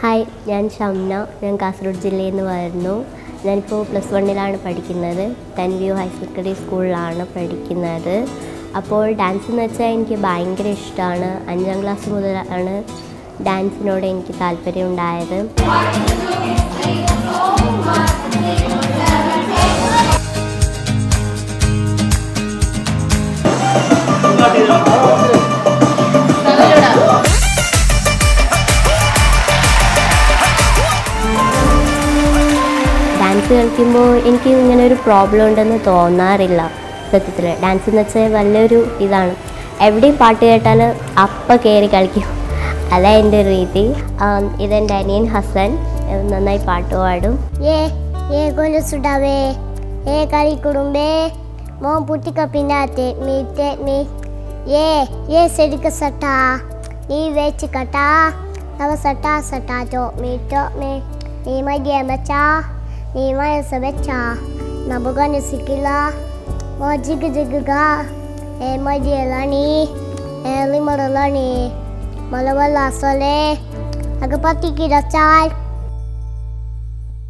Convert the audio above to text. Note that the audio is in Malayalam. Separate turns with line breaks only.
ഹായ് ഞാൻ ഷംന ഞാൻ കാസർഗോഡ് ജില്ലയിൽ നിന്ന് വരുന്നു ഞാനിപ്പോൾ പ്ലസ് വണ്ണിലാണ് പഠിക്കുന്നത് തെൻവ്യൂ ഹയർ സെക്കൻഡറി സ്കൂളിലാണ് പഠിക്കുന്നത് അപ്പോൾ ഡാൻസ് എന്ന് വെച്ചാൽ എനിക്ക് ഭയങ്കര ഇഷ്ടമാണ് അഞ്ചാം ക്ലാസ് മുതലാണ് ഡാൻസിനോട് എനിക്ക് താല്പര്യം ഉണ്ടായത് ഡാൻസ് കളിക്കുമ്പോൾ എനിക്ക് ഇങ്ങനെ ഒരു പ്രോബ്ലം ഉണ്ടെന്ന് തോന്നാറില്ല സത്യത്തിൽ ഡാൻസ് എന്ന് വെച്ചാൽ നല്ലൊരു ഇതാണ് എവിടെയും പാട്ട് കേട്ടാൽ അപ്പം കയറി കളിക്കും അതാ എൻ്റെ ഒരു രീതി ആം, ഇതെൻ്റെ അനിയൻ ഹസൻ ഏഹ് നന്നായി പാട്ട് പാടും
ఏ ఏ గొలుసుడవే ఏ కరి కుడుంబే మో పుట్టిక పినాతే మీ తే మీ ఏ ఏ సెడిక సటా నీ వేచి కటా నవ సటా సటా జో మీటో మీ నీ మధ్య మచా నీ మయ సబెచ్చా నబుగని సికిలా మో జిగ్ జిగ్గా ఏ మధ్య లని ఏ లిమరలని మలవల్ల సొలే అగపతికి రచాల్